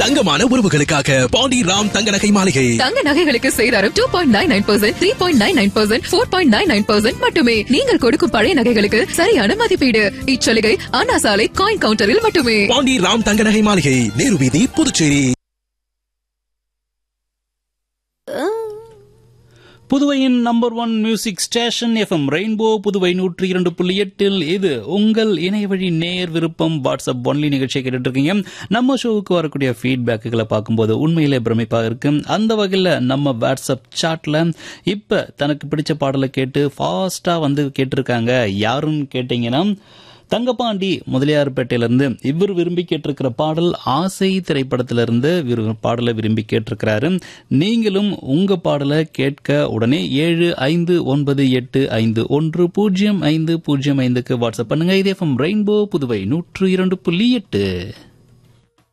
தங்கமான உறவுகளுக்காக பாண்டி ராம் தங்க நகை மாளிகை தங்க நகைகளுக்கு சேதாரம் two point nine nine percent three point nine nine percent four point nine nine percent மட்டுமே நீங்கள் கொடுக்கும் பழைய நகைகளுக்கு சரியான மதிப்பீடு இச்சலுகை அண்ணா சாலை காயின் கவுண்டரில் மட்டுமே பாண்டி ராம் தங்க நகை மாளிகை நேரு வீதி புதுச்சேரி புதுவையின் number one music station FM rainbow Puduvai நூற்றி இரண்டு புள்ளி எட்டில் இது உங்கள் இணையவழி நேர் விருப்பம் வாட்ஸ்அப் ஒன்லி நிகழ்ச்சியை கேட்டுட்டு இருக்கீங்க நம்ம ஷோவுக்கு வரக்கூடிய ஃபீட்பேக்குகளை பார்க்கும்போது உண்மையிலே பிரமிப்பாக இருக்கு அந்த வகையில் நம்ம வாட்ஸ்அப் சாட்ல இப்போ தனக்கு பிடிச்ச பாடலை கேட்டு ஃபாஸ்ட்டாக வந்து கேட்டிருக்காங்க யாருன்னு கேட்டிங்கன்னா தங்கப்பாண்டி முதலியார்பேட்டையிலிருந்து இவர் விரும்பி கேட்டிருக்கிற பாடல் ஆசை திரைப்படத்திலிருந்து விரு- பாடலை விரும்பி கேட்டிருக்கிறாரு நீங்களும் உங்க பாடலை கேட்க உடனே ஏழு ஐந்து ஒன்பது எட்டு ஐந்து ஒன்று பூஜ்ஜியம் ஐந்து பூஜ்ஜியம் ஐந்துக்கு வாட்ஸ்அப் பண்ணுங்க இதே ரெயின்போ புதுவை நூற்று இரண்டு புள்ளி எட்டு